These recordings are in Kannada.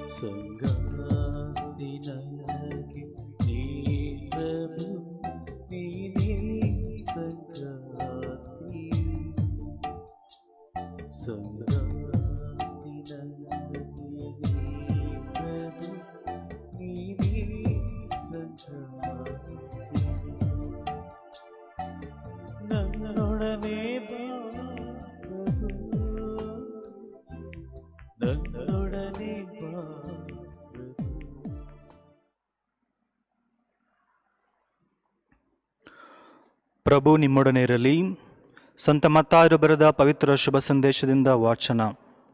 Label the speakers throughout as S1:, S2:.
S1: ಸಂಗಾತಿ ನನಗೆ ನೀ ಪ್ರಭು ನೀನೇ ಸಂಗಾತಿ ಸಂಗಾತಿ ನನಗೆ ನೀ ಪ್ರಭು ನೀನೇ ಸಂಗಾತಿ ನನ್ನೊಡನೆ ಬಾ ಪ್ರಭು ನನ್ನೊಡನೆ ಬಾ ಪ್ರಭು
S2: ಪ್ರಭು ನಿಮ್ಮೊಡನೆ ಇರಲಿ ಸಂತ ಮತ್ತಾರು ಬರೆದ ಪವಿತ್ರ ಶುಭ ಸಂದೇಶದಿಂದ ವಾಚನ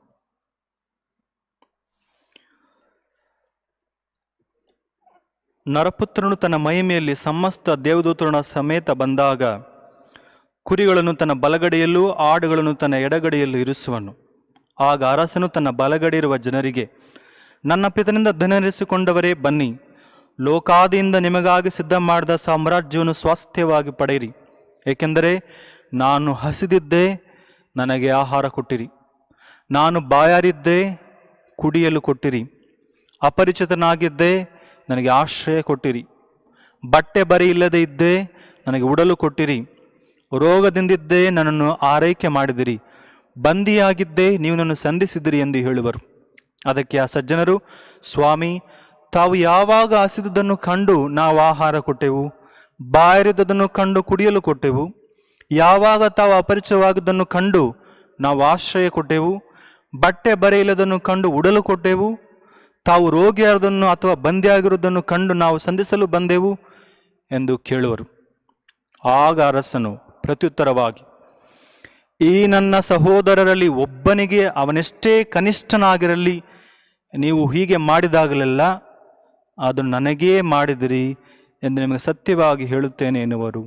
S2: ನರಪುತ್ರನು ತನ್ನ ಮಹಿಮೆಯಲ್ಲಿ ಸಮಸ್ತ ದೇವದೂತರನ ಸಮೇತ ಬಂದಾಗ ಕುರಿಗಳನ್ನು ತನ್ನ ಬಲಗಡೆಯಲ್ಲೂ ಆಡುಗಳನ್ನು ತನ್ನ ಎಡಗಡೆಯಲ್ಲೂ ಇರಿಸುವನು ಆಗ ಅರಸನು ತನ್ನ ಬಲಗಡೆ ಇರುವ ಜನರಿಗೆ ನನ್ನ ಪಿತನಿಂದ ಧನರಿಸಿಕೊಂಡವರೇ ಬನ್ನಿ ಲೋಕಾದಿಯಿಂದ ನಿಮಗಾಗಿ ಸಿದ್ಧ ಮಾಡಿದ ಸಾಮ್ರಾಜ್ಯವನ್ನು ಸ್ವಾಸ್ಥ್ಯವಾಗಿ ಪಡೆಯಿರಿ ಏಕೆಂದರೆ ನಾನು ಹಸಿದಿದ್ದೆ ನನಗೆ ಆಹಾರ ಕೊಟ್ಟಿರಿ ನಾನು ಬಾಯಾರಿದ್ದೆ ಕುಡಿಯಲು ಕೊಟ್ಟಿರಿ ಅಪರಿಚಿತನಾಗಿದ್ದೆ ನನಗೆ ಆಶ್ರಯ ಕೊಟ್ಟಿರಿ ಬಟ್ಟೆ ಬರಿ ಇಲ್ಲದೆ ಇದ್ದೆ ನನಗೆ ಉಡಲು ಕೊಟ್ಟಿರಿ ರೋಗದಿಂದಿದ್ದೇ ನನ್ನನ್ನು ಆರೈಕೆ ಮಾಡಿದಿರಿ ಬಂದಿಯಾಗಿದ್ದೇ ನೀವು ನನ್ನ ಸಂಧಿಸಿದಿರಿ ಎಂದು ಹೇಳುವರು ಅದಕ್ಕೆ ಆ ಸಜ್ಜನರು ಸ್ವಾಮಿ ತಾವು ಯಾವಾಗ ಹಸಿದುದನ್ನು ಕಂಡು ನಾವು ಆಹಾರ ಕೊಟ್ಟೆವು ಬಾಯರಿದ್ದದನ್ನು ಕಂಡು ಕುಡಿಯಲು ಕೊಟ್ಟೆವು ಯಾವಾಗ ತಾವು ಅಪರಿಚಯವಾಗದನ್ನು ಕಂಡು ನಾವು ಆಶ್ರಯ ಕೊಟ್ಟೆವು ಬಟ್ಟೆ ಬರೆಯಿಲ್ಲದನ್ನು ಕಂಡು ಉಡಲು ಕೊಟ್ಟೆವು ತಾವು ರೋಗಿಯಾರದನ್ನು ಅಥವಾ ಬಂದಿಯಾಗಿರುವುದನ್ನು ಕಂಡು ನಾವು ಸಂಧಿಸಲು ಬಂದೆವು ಎಂದು ಕೇಳುವರು ಆಗ ಅರಸನು ಪ್ರತ್ಯುತ್ತರವಾಗಿ ಈ ನನ್ನ ಸಹೋದರರಲ್ಲಿ ಒಬ್ಬನಿಗೆ ಅವನೆಷ್ಟೇ ಕನಿಷ್ಠನಾಗಿರಲಿ ನೀವು ಹೀಗೆ ಮಾಡಿದಾಗಲೆಲ್ಲ ಅದು ನನಗೇ ಮಾಡಿದಿರಿ ಎಂದು ನಿಮಗೆ ಸತ್ಯವಾಗಿ ಹೇಳುತ್ತೇನೆ ಎನ್ನುವರು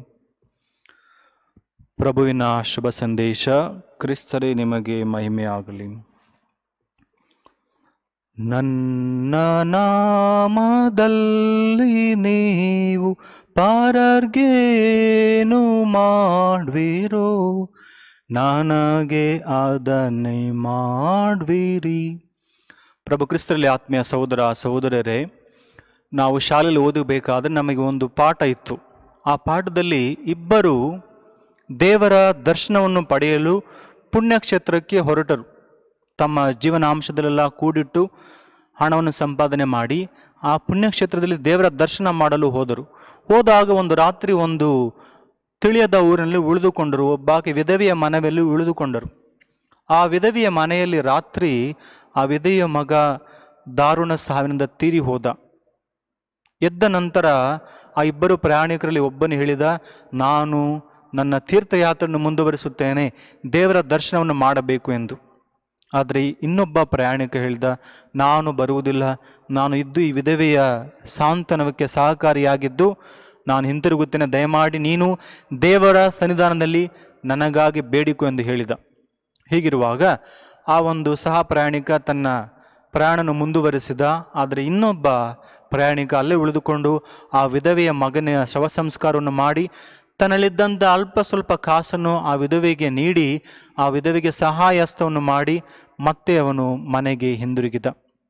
S2: ಪ್ರಭುವಿನ ಶುಭ ಸಂದೇಶ ಕ್ರಿಸ್ತರೇ ನಿಮಗೆ ಮಹಿಮೆಯಾಗಲಿ ನನ್ನ ನಾಮದಲ್ಲಿ ನೀವು ಪಾರರ್ಗೇನು ಮಾಡ್ವಿರೋ ನನಗೆ ಅದನ್ನೇ ಮಾಡ್ವಿರಿ ಪ್ರಭು ಕ್ರಿಸ್ತರಲ್ಲಿ ಆತ್ಮೀಯ ಸಹೋದರ ಸಹೋದರರೇ ನಾವು ಶಾಲೆಯಲ್ಲಿ ಓದಬೇಕಾದ್ರೆ ನಮಗೆ ಒಂದು ಪಾಠ ಇತ್ತು ಆ ಪಾಠದಲ್ಲಿ ಇಬ್ಬರು ದೇವರ ದರ್ಶನವನ್ನು ಪಡೆಯಲು ಪುಣ್ಯಕ್ಷೇತ್ರಕ್ಕೆ ಹೊರಟರು ತಮ್ಮ ಜೀವನಾಂಶದಲ್ಲೆಲ್ಲ ಕೂಡಿಟ್ಟು ಹಣವನ್ನು ಸಂಪಾದನೆ ಮಾಡಿ ಆ ಪುಣ್ಯಕ್ಷೇತ್ರದಲ್ಲಿ ದೇವರ ದರ್ಶನ ಮಾಡಲು ಹೋದರು ಹೋದಾಗ ಒಂದು ರಾತ್ರಿ ಒಂದು ತಿಳಿಯದ ಊರಿನಲ್ಲಿ ಉಳಿದುಕೊಂಡರು ಒಬ್ಬಾಕೆ ವಿಧವೆಯ ಮನೆಯಲ್ಲಿ ಉಳಿದುಕೊಂಡರು ಆ ವಿಧವೆಯ ಮನೆಯಲ್ಲಿ ರಾತ್ರಿ ಆ ವಿಧವೆಯ ಮಗ ದಾರುಣ ಸಾವಿನಿಂದ ತೀರಿ ಹೋದ ಎದ್ದ ನಂತರ ಆ ಇಬ್ಬರು ಪ್ರಯಾಣಿಕರಲ್ಲಿ ಒಬ್ಬನು ಹೇಳಿದ ನಾನು ನನ್ನ ತೀರ್ಥಯಾತ್ರೆಯನ್ನು ಮುಂದುವರಿಸುತ್ತೇನೆ ದೇವರ ದರ್ಶನವನ್ನು ಮಾಡಬೇಕು ಎಂದು ಆದರೆ ಇನ್ನೊಬ್ಬ ಪ್ರಯಾಣಿಕ ಹೇಳಿದ ನಾನು ಬರುವುದಿಲ್ಲ ನಾನು ಇದ್ದು ಈ ವಿಧವೆಯ ಸಾಂತ್ವನಕ್ಕೆ ಸಹಕಾರಿಯಾಗಿದ್ದು ನಾನು ಹಿಂತಿರುಗುತ್ತೇನೆ ದಯಮಾಡಿ ನೀನು ದೇವರ ಸನ್ನಿಧಾನದಲ್ಲಿ ನನಗಾಗಿ ಬೇಡಿಕೊ ಎಂದು ಹೇಳಿದ ಹೀಗಿರುವಾಗ ಆ ಒಂದು ಸಹ ಪ್ರಯಾಣಿಕ ತನ್ನ ಪ್ರಯಾಣವನ್ನು ಮುಂದುವರಿಸಿದ ಆದರೆ ಇನ್ನೊಬ್ಬ ಪ್ರಯಾಣಿಕ ಅಲ್ಲೇ ಉಳಿದುಕೊಂಡು ಆ ವಿಧವೆಯ ಮಗನ ಶವ ಸಂಸ್ಕಾರವನ್ನು ಮಾಡಿ ತನ್ನಲ್ಲಿದ್ದಂಥ ಅಲ್ಪ ಸ್ವಲ್ಪ ಕಾಸನ್ನು ಆ ವಿಧವೆಗೆ ನೀಡಿ ಆ ವಿಧವೆಗೆ ಸಹಾಯಸ್ತವನ್ನು ಮಾಡಿ ಮತ್ತೆ ಅವನು ಮನೆಗೆ ಹಿಂದಿರುಗಿದ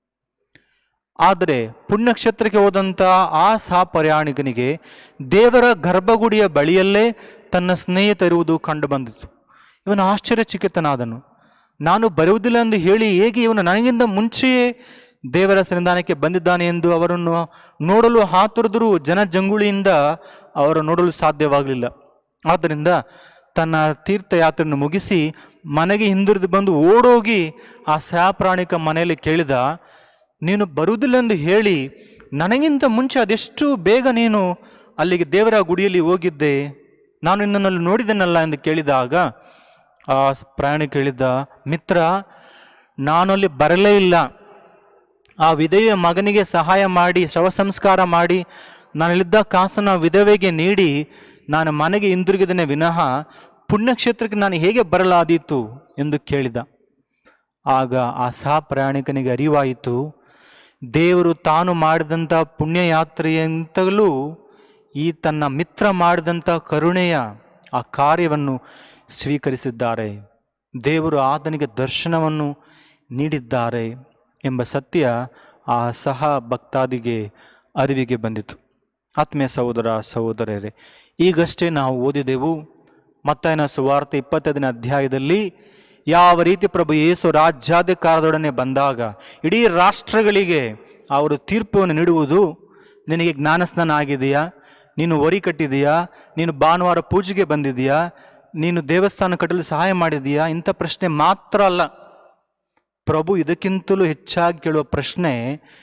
S2: ಆದರೆ ಪುಣ್ಯಕ್ಷೇತ್ರಕ್ಕೆ ಹೋದಂಥ ಆ ಸಹ ಪ್ರಯಾಣಿಕನಿಗೆ ದೇವರ ಗರ್ಭಗುಡಿಯ ಬಳಿಯಲ್ಲೇ ತನ್ನ ಸ್ನೇಹಿತರುವುದು ಕಂಡುಬಂದಿತು ಇವನು ಆಶ್ಚರ್ಯಚಕಿತನಾದನು ನಾನು ಬರುವುದಿಲ್ಲ ಎಂದು ಹೇಳಿ ಹೇಗೆ ಇವನು ನನಗಿಂತ ಮುಂಚೆಯೇ ದೇವರ ಸನ್ನಿಧಾನಕ್ಕೆ ಬಂದಿದ್ದಾನೆ ಎಂದು ಅವರನ್ನು ನೋಡಲು ಹಾತುರಿದರೂ ಜನ ಜಂಗುಳಿಯಿಂದ ಅವರು ನೋಡಲು ಸಾಧ್ಯವಾಗಲಿಲ್ಲ ಆದ್ದರಿಂದ ತನ್ನ ತೀರ್ಥಯಾತ್ರೆಯನ್ನು ಮುಗಿಸಿ ಮನೆಗೆ ಹಿಂದಿರಿದು ಬಂದು ಓಡೋಗಿ ಆ ಸಹಪ್ರಾಣಿಕ ಮನೆಯಲ್ಲಿ ಕೇಳಿದ ನೀನು ಬರುವುದಿಲ್ಲ ಎಂದು ಹೇಳಿ ನನಗಿಂತ ಮುಂಚೆ ಅದೆಷ್ಟು ಬೇಗ ನೀನು ಅಲ್ಲಿಗೆ ದೇವರ ಗುಡಿಯಲ್ಲಿ ಹೋಗಿದ್ದೆ ನಾನು ನಿನ್ನನ್ನು ನೋಡಿದೆನಲ್ಲ ಎಂದು ಕೇಳಿದಾಗ ಆ ಪ್ರಯಾಣಿಕ ಹೇಳಿದ ಮಿತ್ರ ನಾನು ಅಲ್ಲಿ ಬರಲೇ ಇಲ್ಲ ಆ ವಿಧವೆಯ ಮಗನಿಗೆ ಸಹಾಯ ಮಾಡಿ ಶವ ಸಂಸ್ಕಾರ ಮಾಡಿ ನಾನಲ್ಲಿದ್ದ ಕಾಸನ್ನು ಆ ವಿಧವೆಗೆ ನೀಡಿ ನಾನು ಮನೆಗೆ ಹಿಂದಿರುಗಿದನೆ ವಿನಃ ಪುಣ್ಯಕ್ಷೇತ್ರಕ್ಕೆ ನಾನು ಹೇಗೆ ಬರಲಾದೀತು ಎಂದು ಕೇಳಿದ ಆಗ ಆ ಸಹ ಪ್ರಯಾಣಿಕನಿಗೆ ಅರಿವಾಯಿತು ದೇವರು ತಾನು ಮಾಡಿದಂಥ ಪುಣ್ಯಯಾತ್ರೆಯಂತಲೂ ಈ ತನ್ನ ಮಿತ್ರ ಮಾಡಿದಂಥ ಕರುಣೆಯ ಆ ಕಾರ್ಯವನ್ನು ಸ್ವೀಕರಿಸಿದ್ದಾರೆ ದೇವರು ಆತನಿಗೆ ದರ್ಶನವನ್ನು ನೀಡಿದ್ದಾರೆ ಎಂಬ ಸತ್ಯ ಆ ಸಹ ಭಕ್ತಾದಿಗೆ ಅರಿವಿಗೆ ಬಂದಿತು ಆತ್ಮೀಯ ಸಹೋದರ ಸಹೋದರರೇ ಈಗಷ್ಟೇ ನಾವು ಓದಿದೆವು ಮತ್ತಾಯನ ಸುವಾರ್ತೆ ಇಪ್ಪತ್ತೈದನೇ ಅಧ್ಯಾಯದಲ್ಲಿ ಯಾವ ರೀತಿ ಪ್ರಭು ಯೇಸು ರಾಜ್ಯಾಧಿಕಾರದೊಡನೆ ಬಂದಾಗ ಇಡೀ ರಾಷ್ಟ್ರಗಳಿಗೆ ಅವರು ತೀರ್ಪನ್ನು ನೀಡುವುದು ನಿನಗೆ ಜ್ಞಾನಸ್ನಾನ ಆಗಿದೆಯಾ ನೀನು ಒರಿ ಕಟ್ಟಿದೆಯಾ ನೀನು ಭಾನುವಾರ ಪೂಜೆಗೆ ಬಂದಿದೆಯಾ ನೀನು ದೇವಸ್ಥಾನ ಕಟ್ಟಲು ಸಹಾಯ ಮಾಡಿದೀಯಾ ಇಂಥ ಪ್ರಶ್ನೆ ಮಾತ್ರ ಅಲ್ಲ ಪ್ರಭು ಇದಕ್ಕಿಂತಲೂ ಹೆಚ್ಚಾಗಿ ಕೇಳುವ ಪ್ರಶ್ನೆ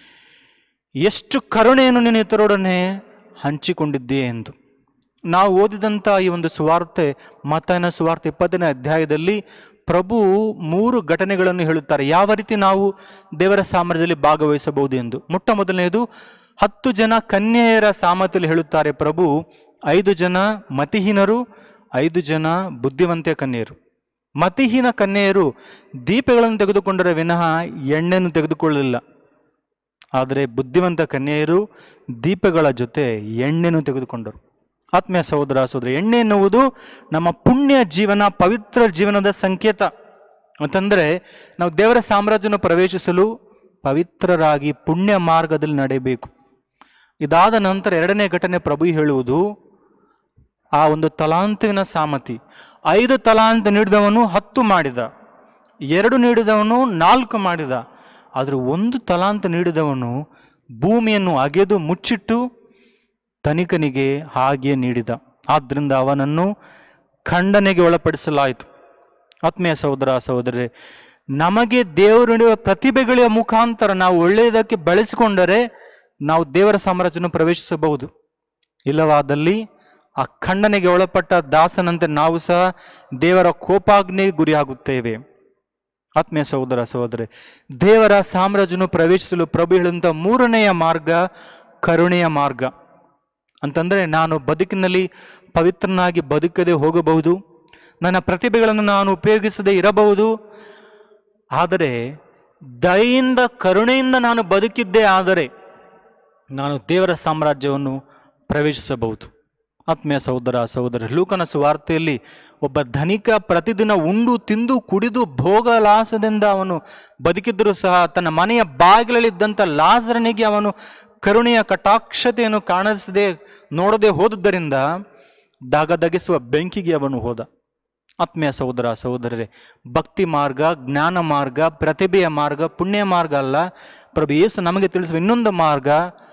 S2: ಎಷ್ಟು ಕರುಣೆಯನ್ನು ನೀನು ಇತರೊಡನೆ ಹಂಚಿಕೊಂಡಿದ್ದೀಯೆ ಎಂದು ನಾವು ಓದಿದಂಥ ಈ ಒಂದು ಸುವಾರ್ತೆ ಮತನ ಸುವಾರ್ತೆ ಇಪ್ಪತ್ತನೇ ಅಧ್ಯಾಯದಲ್ಲಿ ಪ್ರಭು ಮೂರು ಘಟನೆಗಳನ್ನು ಹೇಳುತ್ತಾರೆ ಯಾವ ರೀತಿ ನಾವು ದೇವರ ಸಾಮ್ರಾಜ್ಯದಲ್ಲಿ ಭಾಗವಹಿಸಬಹುದು ಎಂದು ಮೊಟ್ಟ ಮೊದಲನೆಯದು ಹತ್ತು ಜನ ಕನ್ಯೆಯರ ಸಾಮರ್ಥ್ಯದಲ್ಲಿ ಹೇಳುತ್ತಾರೆ ಪ್ರಭು ಐದು ಜನ ಮತಿಹೀನರು ಐದು ಜನ ಬುದ್ಧಿವಂತ ಕನ್ಯೆಯರು ಮತಿಹೀನ ಕನ್ಯೆಯರು ದೀಪಗಳನ್ನು ತೆಗೆದುಕೊಂಡರೆ ವಿನಃ ಎಣ್ಣೆಯನ್ನು ತೆಗೆದುಕೊಳ್ಳಲಿಲ್ಲ ಆದರೆ ಬುದ್ಧಿವಂತ ಕನ್ಯೆಯರು ದೀಪಗಳ ಜೊತೆ ಎಣ್ಣೆಯನ್ನು ತೆಗೆದುಕೊಂಡರು ಆತ್ಮೀಯ ಸಹೋದರ ಸಹೋದರಿ ಎಣ್ಣೆ ಎನ್ನುವುದು ನಮ್ಮ ಪುಣ್ಯ ಜೀವನ ಪವಿತ್ರ ಜೀವನದ ಸಂಕೇತ ಅಂತಂದರೆ ನಾವು ದೇವರ ಸಾಮ್ರಾಜ್ಯವನ್ನು ಪ್ರವೇಶಿಸಲು ಪವಿತ್ರರಾಗಿ ಪುಣ್ಯ ಮಾರ್ಗದಲ್ಲಿ ನಡೆಯಬೇಕು ಇದಾದ ನಂತರ ಎರಡನೇ ಘಟನೆ ಪ್ರಭು ಹೇಳುವುದು ಆ ಒಂದು ತಲಾಂತುವಿನ ಸಾಮತಿ ಐದು ತಲಾಂತ ನೀಡಿದವನು ಹತ್ತು ಮಾಡಿದ ಎರಡು ನೀಡಿದವನು ನಾಲ್ಕು ಮಾಡಿದ ಆದರೆ ಒಂದು ತಲಾಂತ ನೀಡಿದವನು ಭೂಮಿಯನ್ನು ಅಗೆದು ಮುಚ್ಚಿಟ್ಟು ಧನಿಕನಿಗೆ ಹಾಗೆ ನೀಡಿದ ಆದ್ದರಿಂದ ಅವನನ್ನು ಖಂಡನೆಗೆ ಒಳಪಡಿಸಲಾಯಿತು ಆತ್ಮೀಯ ಸಹೋದರ ಸಹೋದರರೇ ನಮಗೆ ದೇವರು ನೀಡುವ ಪ್ರತಿಭೆಗಳ ಮುಖಾಂತರ ನಾವು ಒಳ್ಳೆಯದಕ್ಕೆ ಬಳಸಿಕೊಂಡರೆ ನಾವು ದೇವರ ಸಾಮ್ರಾಜ್ಯವನ್ನು ಪ್ರವೇಶಿಸಬಹುದು ಇಲ್ಲವಾದಲ್ಲಿ ಆ ಖಂಡನೆಗೆ ಒಳಪಟ್ಟ ದಾಸನಂತೆ ನಾವು ಸಹ ದೇವರ ಕೋಪಾಗ್ನಿಗೆ ಗುರಿಯಾಗುತ್ತೇವೆ ಆತ್ಮೀಯ ಸಹೋದರ ಸಹೋದರಿ ದೇವರ ಸಾಮ್ರಾಜ್ಯವನ್ನು ಪ್ರವೇಶಿಸಲು ಪ್ರಭು ಹೇಳಿದಂಥ ಮೂರನೆಯ ಮಾರ್ಗ ಕರುಣೆಯ ಮಾರ್ಗ ಅಂತಂದರೆ ನಾನು ಬದುಕಿನಲ್ಲಿ ಪವಿತ್ರನಾಗಿ ಬದುಕದೆ ಹೋಗಬಹುದು ನನ್ನ ಪ್ರತಿಭೆಗಳನ್ನು ನಾನು ಉಪಯೋಗಿಸದೆ ಇರಬಹುದು ಆದರೆ ದಯೆಯಿಂದ ಕರುಣೆಯಿಂದ ನಾನು ಬದುಕಿದ್ದೇ ಆದರೆ ನಾನು ದೇವರ ಸಾಮ್ರಾಜ್ಯವನ್ನು ಪ್ರವೇಶಿಸಬಹುದು ಆತ್ಮೀಯ ಸಹೋದರ ಸಹೋದರ ಲೂಕನ ಸುವಾರ್ತೆಯಲ್ಲಿ ಒಬ್ಬ ಧನಿಕ ಪ್ರತಿದಿನ ಉಂಡು ತಿಂದು ಕುಡಿದು ಭೋಗಲಾಸದಿಂದ ಅವನು ಬದುಕಿದ್ದರೂ ಸಹ ತನ್ನ ಮನೆಯ ಬಾಗಿಲಲ್ಲಿದ್ದಂಥ ಲಾಸರನಿಗೆ ಅವನು ಕರುಣೆಯ ಕಟಾಕ್ಷತೆಯನ್ನು ಕಾಣಿಸದೆ ನೋಡದೆ ಹೋದುದರಿಂದ ದಗದಗಿಸುವ ಬೆಂಕಿಗೆ ಅವನು ಹೋದ ಆತ್ಮೀಯ ಸಹೋದರ ಸಹೋದರರೇ ಭಕ್ತಿ ಮಾರ್ಗ ಜ್ಞಾನ ಮಾರ್ಗ ಪ್ರತಿಭೆಯ ಮಾರ್ಗ ಪುಣ್ಯ ಮಾರ್ಗ ಅಲ್ಲ ಪ್ರಭು ಯೇಸು ನಮಗೆ ತಿಳಿಸುವ ಇನ್ನೊಂದು ಮಾರ್ಗ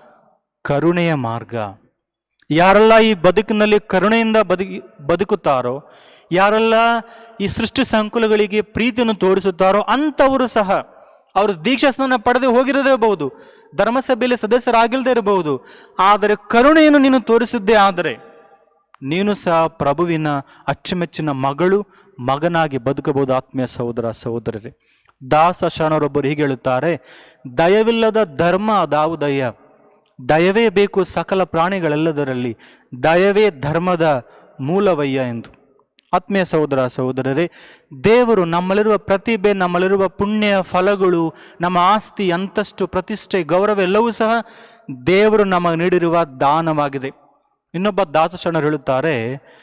S2: ಕರುಣೆಯ ಮಾರ್ಗ ಯಾರೆಲ್ಲ ಈ ಬದುಕಿನಲ್ಲಿ ಕರುಣೆಯಿಂದ ಬದುಕಿ ಬದುಕುತ್ತಾರೋ ಯಾರೆಲ್ಲ ಈ ಸೃಷ್ಟಿ ಸಂಕುಲಗಳಿಗೆ ಪ್ರೀತಿಯನ್ನು ತೋರಿಸುತ್ತಾರೋ ಅಂಥವರು ಸಹ ಅವರು ದೀಕ್ಷಾಸ್ನಾನ ಪಡೆದೇ ಹೋಗಿರದಿರಬಹುದು ಧರ್ಮಸಭೆಯಲ್ಲಿ ಸದಸ್ಯರಾಗಿಲ್ಲದೆ ಇರಬಹುದು ಆದರೆ ಕರುಣೆಯನ್ನು ನೀನು ತೋರಿಸಿದ್ದೇ ಆದರೆ ನೀನು ಸಹ ಪ್ರಭುವಿನ ಅಚ್ಚುಮೆಚ್ಚಿನ ಮಗಳು ಮಗನಾಗಿ ಬದುಕಬಹುದು ಆತ್ಮೀಯ ಸಹೋದರ ಸಹೋದರರೇ ದಾಸ ಶರಣರೊಬ್ಬರು ಹೀಗೆ ಹೇಳುತ್ತಾರೆ ದಯವಿಲ್ಲದ ಧರ್ಮ ಅದಾವುದಯ್ಯ ದಯವೇ ಬೇಕು ಸಕಲ ಪ್ರಾಣಿಗಳೆಲ್ಲದರಲ್ಲಿ ದಯವೇ ಧರ್ಮದ ಮೂಲವಯ್ಯ ಎಂದು ಆತ್ಮೀಯ ಸಹೋದರ ಸಹೋದರರೇ ದೇವರು ನಮ್ಮಲ್ಲಿರುವ ಪ್ರತಿಭೆ ನಮ್ಮಲ್ಲಿರುವ ಪುಣ್ಯ ಫಲಗಳು ನಮ್ಮ ಆಸ್ತಿ ಅಂತಸ್ತು ಪ್ರತಿಷ್ಠೆ ಗೌರವ ಎಲ್ಲವೂ ಸಹ ದೇವರು ನಮಗೆ ನೀಡಿರುವ ದಾನವಾಗಿದೆ ಇನ್ನೊಬ್ಬ ದಾಸಶರಣರು ಹೇಳುತ್ತಾರೆ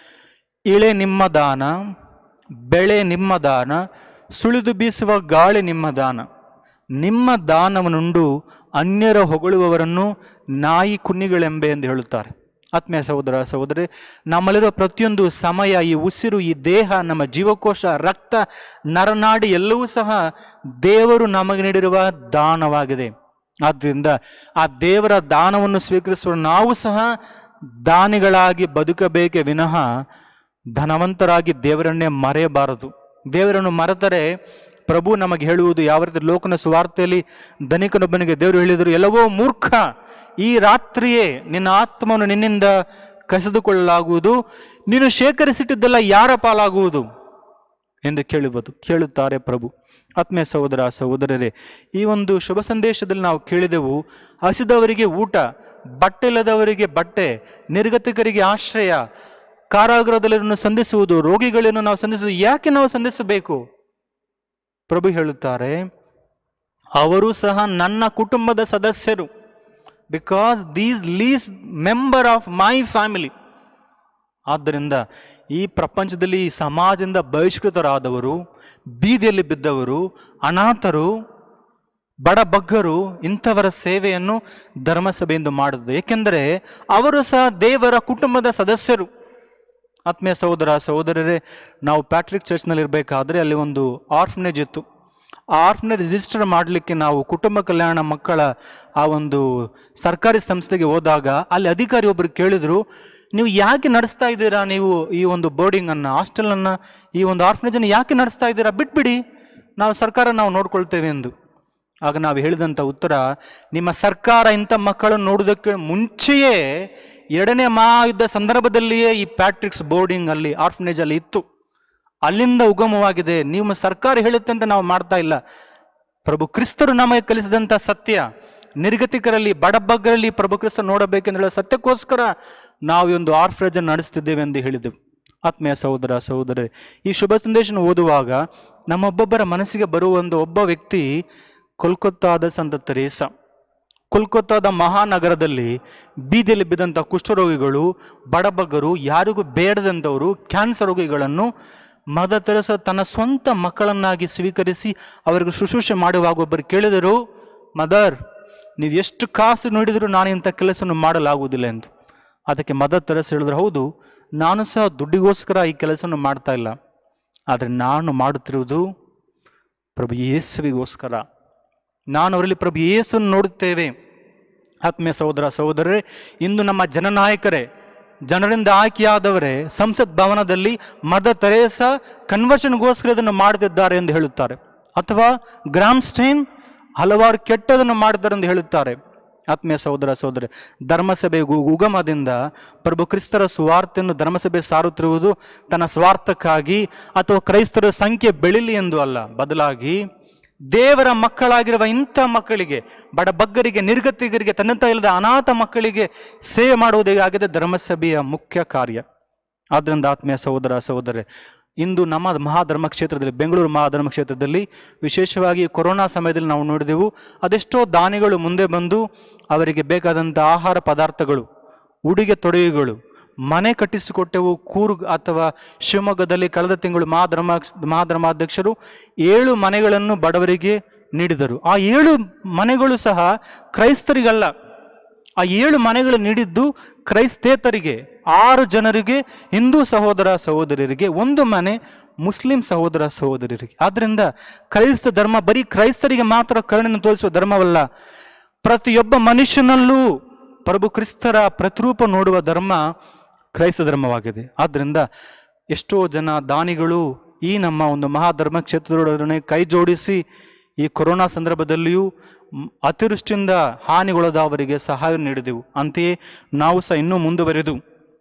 S2: ಇಳೆ ನಿಮ್ಮ ದಾನ ಬೆಳೆ ನಿಮ್ಮ ದಾನ ಸುಳಿದು ಬೀಸುವ ಗಾಳಿ ನಿಮ್ಮ ದಾನ ನಿಮ್ಮ ದಾನವನ್ನುಂಡು ಅನ್ಯರ ಹೊಗಳುವವರನ್ನು ನಾಯಿ ಕುನ್ನಿಗಳೆಂಬೆ ಎಂದು ಹೇಳುತ್ತಾರೆ ಆತ್ಮೀಯ ಸಹೋದರ ಸಹೋದರಿ ನಮ್ಮಲ್ಲಿರುವ ಪ್ರತಿಯೊಂದು ಸಮಯ ಈ ಉಸಿರು ಈ ದೇಹ ನಮ್ಮ ಜೀವಕೋಶ ರಕ್ತ ನರನಾಡಿ ಎಲ್ಲವೂ ಸಹ ದೇವರು ನಮಗೆ ನೀಡಿರುವ ದಾನವಾಗಿದೆ ಆದ್ದರಿಂದ ಆ ದೇವರ ದಾನವನ್ನು ಸ್ವೀಕರಿಸುವ ನಾವು ಸಹ ದಾನಿಗಳಾಗಿ ಬದುಕಬೇಕೇ ವಿನಃ ಧನವಂತರಾಗಿ ದೇವರನ್ನೇ ಮರೆಯಬಾರದು ದೇವರನ್ನು ಮರೆತರೆ ಪ್ರಭು ನಮಗೆ ಹೇಳುವುದು ಯಾವ ರೀತಿ ಲೋಕನ ಸುವಾರ್ತೆಯಲ್ಲಿ ಧನಿಕನೊಬ್ಬನಿಗೆ ದೇವರು ಹೇಳಿದರು ಎಲ್ಲವೋ ಮೂರ್ಖ ಈ ರಾತ್ರಿಯೇ ನಿನ್ನ ಆತ್ಮವನ್ನು ನಿನ್ನಿಂದ ಕಸಿದುಕೊಳ್ಳಲಾಗುವುದು ನೀನು ಶೇಖರಿಸಿಟ್ಟಿದ್ದೆಲ್ಲ ಯಾರ ಪಾಲಾಗುವುದು ಎಂದು ಕೇಳುವುದು ಕೇಳುತ್ತಾರೆ ಪ್ರಭು ಆತ್ಮೀಯ ಸಹೋದರ ಸಹೋದರರೇ ಈ ಒಂದು ಶುಭ ಸಂದೇಶದಲ್ಲಿ ನಾವು ಕೇಳಿದೆವು ಹಸಿದವರಿಗೆ ಊಟ ಬಟ್ಟೆ ಇಲ್ಲದವರಿಗೆ ಬಟ್ಟೆ ನಿರ್ಗತಿಕರಿಗೆ ಆಶ್ರಯ ಕಾರಾಗೃಹದಲ್ಲಿರನ್ನು ಸಂಧಿಸುವುದು ರೋಗಿಗಳನ್ನು ನಾವು ಸಂಧಿಸುವುದು ಯಾಕೆ ನಾವು ಸಂಧಿಸಬೇಕು ಪ್ರಭು ಹೇಳುತ್ತಾರೆ ಅವರು ಸಹ ನನ್ನ ಕುಟುಂಬದ ಸದಸ್ಯರು because these least member of my family ಆದ್ದರಿಂದ ಈ ಪ್ರಪಂಚದಲ್ಲಿ ಈ ಸಮಾಜದಿಂದ ಬಹಿಷ್ಕೃತರಾದವರು ಬೀದಿಯಲ್ಲಿ ಬಿದ್ದವರು ಅನಾಥರು ಬಡ ಬಗ್ಗರು ಇಂಥವರ ಸೇವೆಯನ್ನು ಧರ್ಮಸಭೆಯಿಂದ ಮಾಡುವುದು ಏಕೆಂದರೆ ಅವರು ಸಹ ದೇವರ ಕುಟುಂಬದ ಸದಸ್ಯರು ಆತ್ಮೀಯ ಸಹೋದರ ಸಹೋದರರೇ ನಾವು ಪ್ಯಾಟ್ರಿಕ್ ಚರ್ಚ್ನಲ್ಲಿ ಇರಬೇಕಾದ್ರೆ ಅಲ್ಲಿ ಒಂದು ಆರ್ಫನೇಜ್ ಇತ್ತು ಆ ಆರ್ಫನೇಜ್ ರಿಜಿಸ್ಟರ್ ಮಾಡಲಿಕ್ಕೆ ನಾವು ಕುಟುಂಬ ಕಲ್ಯಾಣ ಮಕ್ಕಳ ಆ ಒಂದು ಸರ್ಕಾರಿ ಸಂಸ್ಥೆಗೆ ಹೋದಾಗ ಅಲ್ಲಿ ಅಧಿಕಾರಿ ಒಬ್ಬರು ಕೇಳಿದ್ರು ನೀವು ಯಾಕೆ ನಡೆಸ್ತಾ ಇದ್ದೀರಾ ನೀವು ಈ ಒಂದು ಬೋರ್ಡಿಂಗನ್ನು ಹಾಸ್ಟೆಲನ್ನು ಈ ಒಂದು ಆರ್ಫನೇಜನ್ನು ಯಾಕೆ ನಡೆಸ್ತಾ ಇದ್ದೀರಾ ಬಿಟ್ಬಿಡಿ ನಾವು ಸರ್ಕಾರ ನಾವು ನೋಡ್ಕೊಳ್ತೇವೆ ಎಂದು ಆಗ ನಾವು ಹೇಳಿದಂಥ ಉತ್ತರ ನಿಮ್ಮ ಸರ್ಕಾರ ಇಂಥ ಮಕ್ಕಳನ್ನು ನೋಡೋದಕ್ಕೆ ಮುಂಚೆಯೇ ಎರಡನೇ ಮಹಾಯುದ್ಧ ಸಂದರ್ಭದಲ್ಲಿಯೇ ಈ ಪ್ಯಾಟ್ರಿಕ್ಸ್ ಬೋರ್ಡಿಂಗ್ ಅಲ್ಲಿ ಆರ್ಫನೇಜ್ ಅಲ್ಲಿ ಇತ್ತು ಅಲ್ಲಿಂದ ಉಗಮವಾಗಿದೆ ನಿಮ್ಮ ಸರ್ಕಾರ ಹೇಳುತ್ತೆ ಅಂತ ನಾವು ಮಾಡ್ತಾ ಇಲ್ಲ ಪ್ರಭು ಕ್ರಿಸ್ತರು ನಮಗೆ ಕಲಿಸಿದಂಥ ಸತ್ಯ ನಿರ್ಗತಿಕರಲ್ಲಿ ಬಡಬಗ್ಗರಲ್ಲಿ ಪ್ರಭು ಕ್ರಿಸ್ತ ನೋಡಬೇಕೆಂದ್ರೆ ಸತ್ಯಕ್ಕೋಸ್ಕರ ನಾವು ಈ ಒಂದು ಆರ್ಫ್ರೇಜ್ ಅನ್ನು ನಡೆಸ್ತಿದ್ದೇವೆ ಎಂದು ಹೇಳಿದೆವು ಆತ್ಮೀಯ ಸಹೋದರ ಸಹೋದರರೇ ಈ ಶುಭ ಸಂದೇಶ ಓದುವಾಗ ನಮ್ಮೊಬ್ಬೊಬ್ಬರ ಮನಸ್ಸಿಗೆ ಬರುವ ಒಂದು ಒಬ್ಬ ವ್ಯಕ್ತಿ ಕೋಲ್ಕತ್ತಾದ ಸಂತ ತೆರೇಸ ಕೋಲ್ಕತ್ತಾದ ಮಹಾನಗರದಲ್ಲಿ ಬೀದಿಯಲ್ಲಿ ಬಿದ್ದಂಥ ಕುಷ್ಠರೋಗಿಗಳು ಬಡಬಗ್ಗರು ಯಾರಿಗೂ ಬೇಡದಂಥವರು ಕ್ಯಾನ್ಸರ್ ರೋಗಿಗಳನ್ನು ಮದ ತೆರಸ ತನ್ನ ಸ್ವಂತ ಮಕ್ಕಳನ್ನಾಗಿ ಸ್ವೀಕರಿಸಿ ಅವರಿಗೆ ಶುಶ್ರೂಷೆ ಮಾಡುವಾಗ ಒಬ್ಬರು ಕೇಳಿದರು ಮದರ್ ನೀವು ಎಷ್ಟು ಕಾಸು ನೋಡಿದರೂ ನಾನು ಇಂಥ ಕೆಲಸವನ್ನು ಮಾಡಲಾಗುವುದಿಲ್ಲ ಎಂದು ಅದಕ್ಕೆ ಮದರ್ ತೆರಸ ಹೇಳಿದ್ರು ಹೌದು ನಾನು ಸಹ ದುಡ್ಡಿಗೋಸ್ಕರ ಈ ಕೆಲಸವನ್ನು ಮಾಡ್ತಾ ಇಲ್ಲ ಆದರೆ ನಾನು ಮಾಡುತ್ತಿರುವುದು ಪ್ರಭು ಯೇಸುವಿಗೋಸ್ಕರ ನಾನು ಅವರಲ್ಲಿ ಪ್ರಭು ಯೇಸನ್ನು ನೋಡುತ್ತೇವೆ ಆತ್ಮೀಯ ಸಹೋದರ ಸಹೋದರರೇ ಇಂದು ನಮ್ಮ ಜನನಾಯಕರೇ ಜನರಿಂದ ಆಯ್ಕೆಯಾದವರೇ ಸಂಸತ್ ಭವನದಲ್ಲಿ ಮದ ತೆರೇಸ ಕನ್ವರ್ಷನ್ಗೋಸ್ಕರ ಇದನ್ನು ಮಾಡುತ್ತಿದ್ದಾರೆ ಎಂದು ಹೇಳುತ್ತಾರೆ ಅಥವಾ ಗ್ರಾಮ್ ಸ್ಟೈನ್ ಹಲವಾರು ಕೆಟ್ಟದನ್ನು ಮಾಡಿದ್ದಾರೆ ಎಂದು ಹೇಳುತ್ತಾರೆ ಆತ್ಮೀಯ ಸಹೋದರ ಸಹೋದರಿ ಧರ್ಮಸಭೆ ಗು- ಉಗಮದಿಂದ ಪ್ರಭು ಕ್ರಿಸ್ತರ ಸುವಾರ್ತೆಯನ್ನು ಧರ್ಮಸಭೆ ಸಾರುತ್ತಿರುವುದು ತನ್ನ ಸ್ವಾರ್ಥಕ್ಕಾಗಿ ಅಥವಾ ಕ್ರೈಸ್ತರ ಸಂಖ್ಯೆ ಬೆಳಿಲಿ ಎಂದು ಅಲ್ಲ ಬದಲಾಗಿ ದೇವರ ಮಕ್ಕಳಾಗಿರುವ ಇಂಥ ಮಕ್ಕಳಿಗೆ ಬಡಬಗ್ಗರಿಗೆ ನಿರ್ಗತಿಗರಿಗೆ ತಂದೆ ತಾಯಿ ಇಲ್ಲದ ಅನಾಥ ಮಕ್ಕಳಿಗೆ ಸೇವೆ ಮಾಡುವುದೇ ಆಗಿದೆ ಧರ್ಮಸಭೆಯ ಮುಖ್ಯ ಕಾರ್ಯ ಆದ್ದರಿಂದ ಆತ್ಮೀಯ ಸಹೋದರ ಸಹೋದರೇ ಇಂದು ನಮ್ಮ ಮಹಾಧರ್ಮ ಕ್ಷೇತ್ರದಲ್ಲಿ ಬೆಂಗಳೂರು ಮಹಾಧರ್ಮ ಕ್ಷೇತ್ರದಲ್ಲಿ ವಿಶೇಷವಾಗಿ ಕೊರೋನಾ ಸಮಯದಲ್ಲಿ ನಾವು ನೋಡಿದೆವು ಅದೆಷ್ಟೋ ದಾನಿಗಳು ಮುಂದೆ ಬಂದು ಅವರಿಗೆ ಬೇಕಾದಂಥ ಆಹಾರ ಪದಾರ್ಥಗಳು ಉಡುಗೆ ತೊಡುಗೆಗಳು ಮನೆ ಕಟ್ಟಿಸಿಕೊಟ್ಟೆವು ಕೂರ್ಗ್ ಅಥವಾ ಶಿವಮೊಗ್ಗದಲ್ಲಿ ಕಳೆದ ತಿಂಗಳು ಮಹಾಧರ್ಮ ಮಹಾಧರ್ಮಾಧ್ಯಕ್ಷರು ಏಳು ಮನೆಗಳನ್ನು ಬಡವರಿಗೆ ನೀಡಿದರು ಆ ಏಳು ಮನೆಗಳು ಸಹ ಕ್ರೈಸ್ತರಿಗಲ್ಲ ಆ ಏಳು ಮನೆಗಳು ನೀಡಿದ್ದು ಕ್ರೈಸ್ತೇತರಿಗೆ ಆರು ಜನರಿಗೆ ಹಿಂದೂ ಸಹೋದರ ಸಹೋದರರಿಗೆ ಒಂದು ಮನೆ ಮುಸ್ಲಿಂ ಸಹೋದರ ಸಹೋದರರಿಗೆ ಆದ್ರಿಂದ ಕ್ರೈಸ್ತ ಧರ್ಮ ಬರೀ ಕ್ರೈಸ್ತರಿಗೆ ಮಾತ್ರ ಕರುಣೆಯನ್ನು ತೋರಿಸುವ ಧರ್ಮವಲ್ಲ ಪ್ರತಿಯೊಬ್ಬ ಮನುಷ್ಯನಲ್ಲೂ ಪ್ರಭು ಕ್ರಿಸ್ತರ ಪ್ರತಿರೂಪ ನೋಡುವ ಧರ್ಮ ಕ್ರೈಸ್ತ ಧರ್ಮವಾಗಿದೆ ಆದ್ದರಿಂದ ಎಷ್ಟೋ ಜನ ದಾನಿಗಳು ಈ ನಮ್ಮ ಒಂದು ಮಹಾಧರ್ಮ ಕ್ಷೇತ್ರದೊಡನೆ ಕೈ ಜೋಡಿಸಿ ಈ ಕೊರೋನಾ ಸಂದರ್ಭದಲ್ಲಿಯೂ ಮ್, ಅತಿವೃಷ್ಟಿಯಿಂದ ಹಾನಿಗೊಳಗಾದವರಿಗೆ ಸಹಾಯ ನೀಡಿದೆವು ಅಂತೆಯೇ ನಾವು ಸಹ ಇನ್ನೂ ಮುಂದುವರೆದು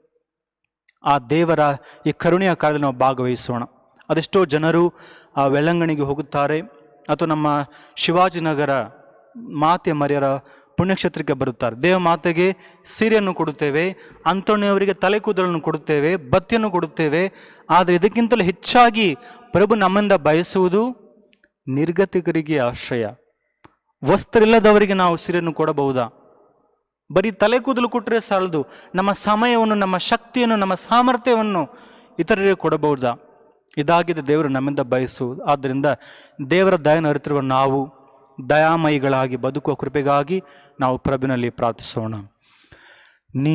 S2: ಆ ದೇವರ ಈ ಕರುಣೆಯ ಕಾರ್ಯದಲ್ಲಿ ನಾವು ಭಾಗವಹಿಸೋಣ ಅದೆಷ್ಟೋ ಜನರು ಆ ವೆಳ್ಳಂಗಣಿಗೆ ಹೋಗುತ್ತಾರೆ ಅಥವಾ ನಮ್ಮ ಶಿವಾಜಿನಗರ ಮಾತೆ ಮರ್ಯರ ಪುಣ್ಯಕ್ಷೇತ್ರಕ್ಕೆ ಬರುತ್ತಾರೆ ದೇವ ಮಾತೆಗೆ ಸೀರೆಯನ್ನು ಕೊಡುತ್ತೇವೆ ಅಂಥವರಿಗೆ ತಲೆ ಕೂದಲನ್ನು ಕೊಡುತ್ತೇವೆ ಬತ್ತಿಯನ್ನು ಕೊಡುತ್ತೇವೆ ಆದರೆ ಇದಕ್ಕಿಂತಲೂ ಹೆಚ್ಚಾಗಿ ಪ್ರಭು ನಮ್ಮಿಂದ ಬಯಸುವುದು ನಿರ್ಗತಿಕರಿಗೆ ಆಶ್ರಯ ವಸ್ತ್ರ ಇಲ್ಲದವರಿಗೆ ನಾವು ಸೀರೆಯನ್ನು ಕೊಡಬಹುದಾ ಬರೀ ತಲೆ ಕೂದಲು ಕೊಟ್ಟರೆ ಸಾಲದು ನಮ್ಮ ಸಮಯವನ್ನು ನಮ್ಮ ಶಕ್ತಿಯನ್ನು ನಮ್ಮ ಸಾಮರ್ಥ್ಯವನ್ನು ಇತರರಿಗೆ ಕೊಡಬಹುದಾ ಇದಾಗಿದೆ ದೇವರು ನಮ್ಮಿಂದ ಬಯಸುವುದು ಆದ್ದರಿಂದ ದೇವರ ದಯನ ಅರಿತಿರುವ ನಾವು ದಯಾಮಯಿಗಳಾಗಿ ಬದುಕುವ ಕೃಪೆಗಾಗಿ ನಾವು ಪ್ರಭುನಲ್ಲಿ ಪ್ರಾರ್ಥಿಸೋಣ ನೀ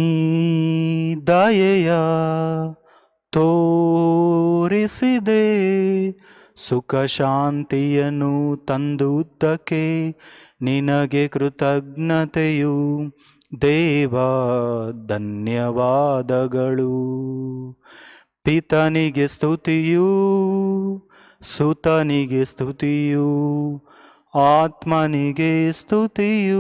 S2: ದಯೆಯ ತೋರಿಸಿದೆ ಸುಖ ಶಾಂತಿಯನ್ನು ತಂದುದ್ದಕ್ಕೆ ನಿನಗೆ ಕೃತಜ್ಞತೆಯು ದೇವ ಧನ್ಯವಾದಗಳು ಪಿತನಿಗೆ ಸ್ತುತಿಯು ಸುತನಿಗೆ ಸ್ತುತಿಯು ಆತ್ಮನಿಗೆ ಸ್ತುತಿಯು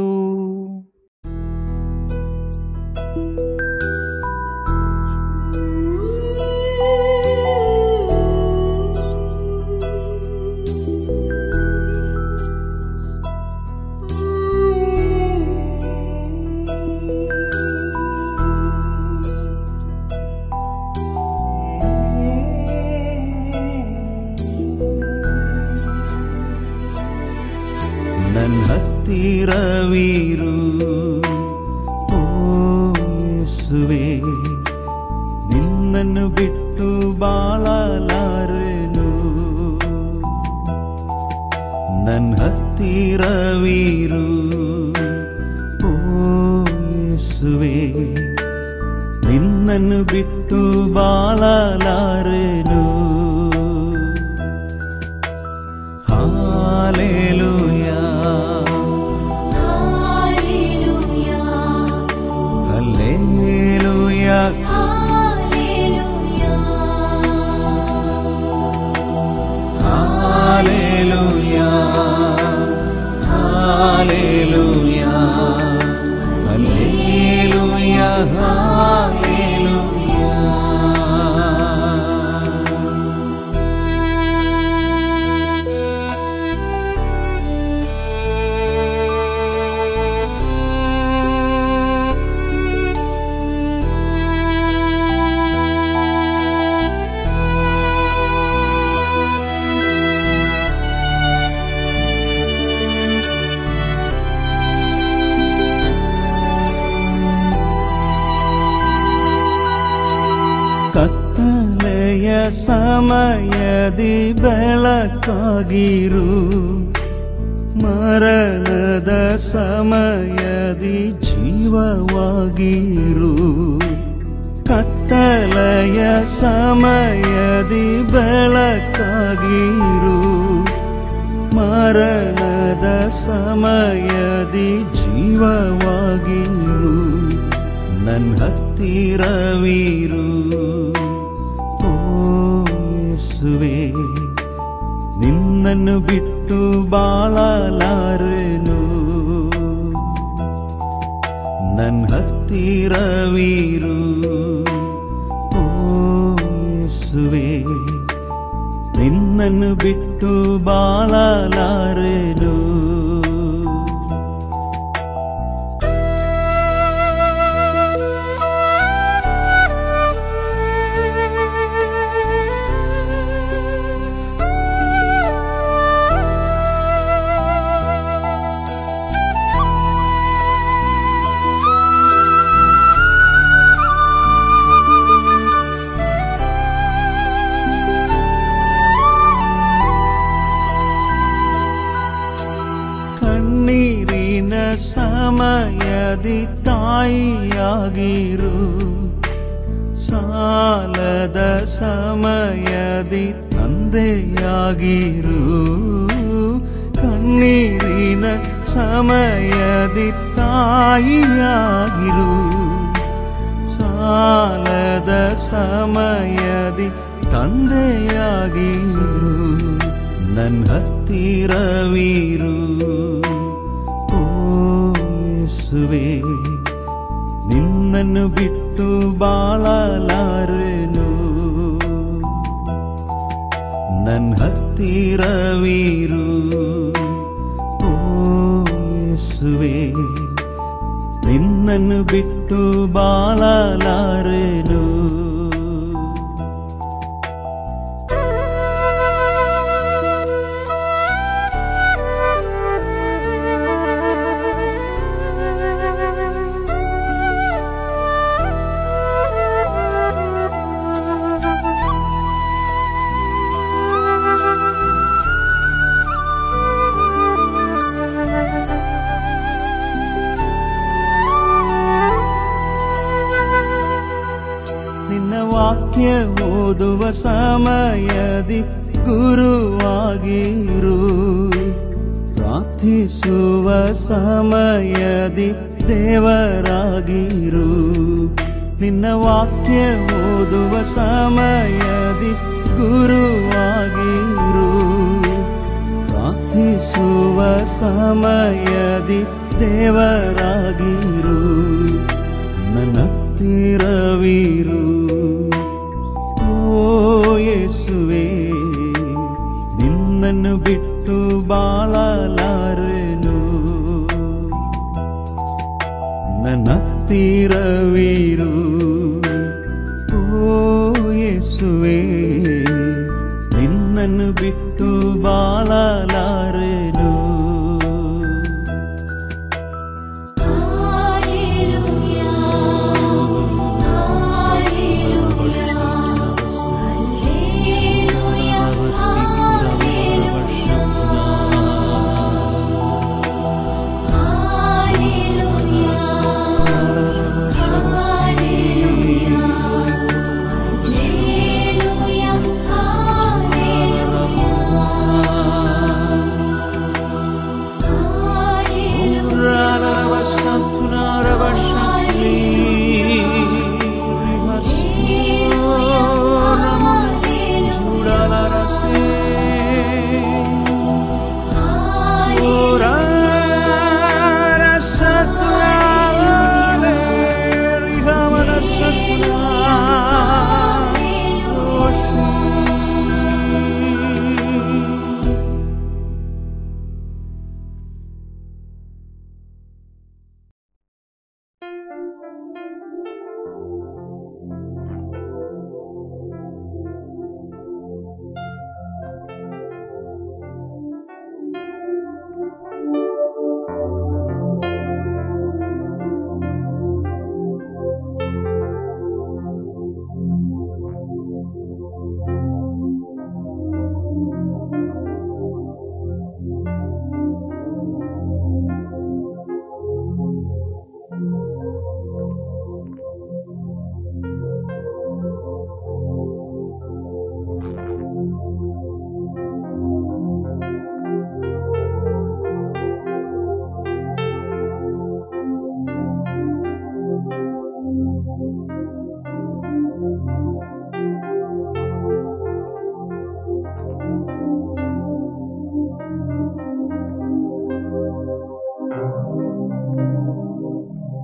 S3: ನನ್ನ ಹತ್ತಿರವೀರು ಓ ಯೇಸುವೆ ನಿನ್ನನ್ನು ಬಿಟ್ಟು ಬಾಳಲಾರೆನು ನನ್ನ ಹತ್ತಿರವೀರು ನಿನ್ನನ್ನು ಬಿಟ್ಟು ಬಾಳಲಾರೆನು hallelujah hallelujah hallelujah hallelujah hallelujah hallelujah ಕತ್ತಲೆಯ ಸಮಯದಿ ಬೆಳಕಾಗಿರು ಮರಣದ ಸಮಯದಿ ಜೀವವಾಗಿರು ಕತ್ತಲೆಯ ಸಮಯದಿ ಬೆಳಕಾಗಿರು ಮರಣದ ಸಮಯದಿ ಜೀವವಾಗಿರು ನನ್ನ ಹತ್ತಿರವಿರು ಓ ಯೇಸುವೆ ನಿನ್ನನ್ನು ಬಿಟ್ಟು ಬಾಳಲಾರೆನು ನನ್ನ ಹತ್ತಿರವಿರು ಓ ಯೇಸುವೆ ನಿನ್ನನ್ನು ಬಿಟ್ಟು ಬಾಳಲಾರೆನು ಕಣ್ಣೀರಿನ ಸಮಯದಿ ತಾಯಿಯಾಗಿರು ಸಾಲದ ಸಮಯದಿ ತಂದೆಯಾಗಿರು ಕಣ್ಣೀರಿನ ಸಮಯದಿ ತಾಯಿಯಾಗಿರು ಸಾಲದ ಸಮಯದಿ ತಂದೆಯಾಗಿರು ನನ್ನ ಹತ್ತಿರವಿರು ಓ ಯೇಸುವೆ ನಿನ್ನನ್ನು ಬಿಟ್ಟು ಬಾಳಲಾರೆನು ನನ್ನ ಹತ್ತಿರವಿರು ಓ ಯೇಸುವೆ ನಿನ್ನನ್ನು ಬಿಟ್ಟು ಬಾಳಲಾರೆನು ನಿನ್ನ ವಾಕ್ಯ ಓದುವ ಸಮಯದಿ ಗುರುವಾಗಿರು ಪ್ರಾರ್ಥಿಸುವ ಸಮಯದಿ ದೇವರಾಗಿರು ನಿನ್ನ ವಾಕ್ಯ ಓದುವ ಸಮಯದಿ ಗುರುವಾಗಿರು ಪ್ರಾರ್ಥಿಸುವ ಸಮಯದಿ ದೇವರಾಗಿರು ನನ್ನ ಹತ್ತಿರವಿರು ಓ ಯೇಸುವೆ ನಿನ್ನನ್ನು ಬಿಟ್ಟು ಬಾಳಲಾರೆನು ನನ್ನ ಹತ್ತಿರವಿರು ಓ ಯೇಸುವೆ ನಿನ್ನನ್ನು ಬಿಟ್ಟು ಬಾಳಲಾರೆನು
S4: Hallelujah.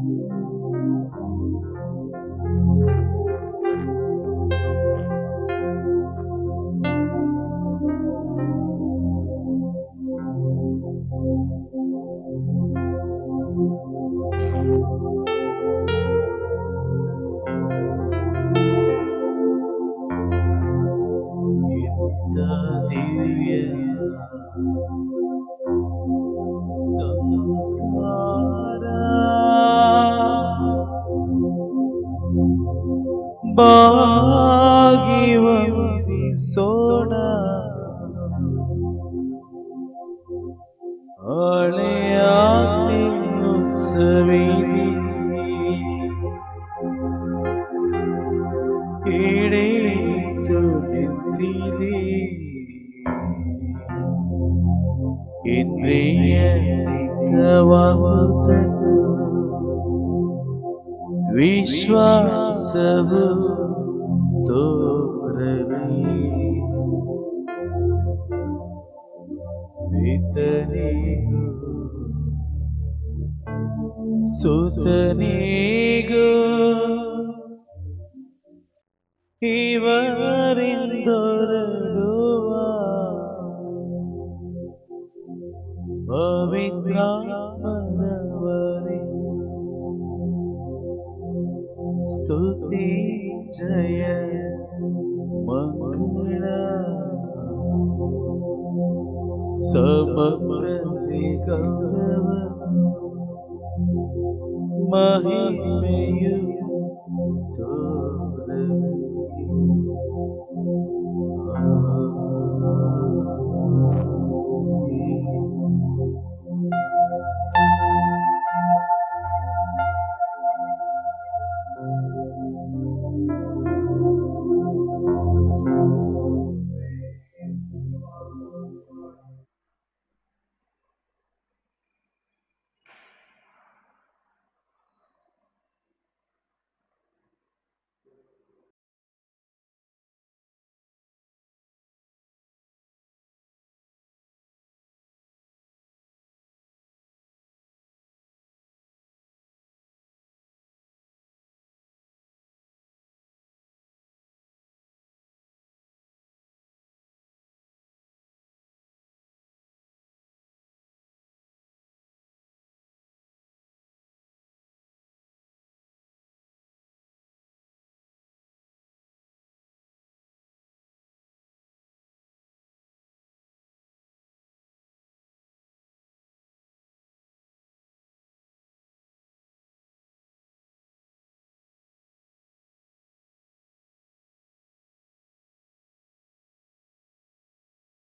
S1: ಎಂಥ ದಿವ್ಯ ಸಂಸ್ಕಾರ ಭಾಗ್ಯವಂತಿಸೋಣ ಹಳೆಯ ಸವಿನಿ ಹಿಡಿತು ನಿಂತಿದೆ ಇಂದ್ರಿಯ ವಿಶ್ವಾಸವು ತೋರಲಿ ಪಿತನಿಗೂ ಸುತನಿಗೂ ಇವರಿಂದೊರಡುವ ಪವಿತ್ರಾತ್ಮನವರೇ ಸ್ತುತಿ ಜಯ ಮಂಗಳ ಸಮಗ್ರ ಗೌರವ ಮಹಿಮೆಯು ತೋ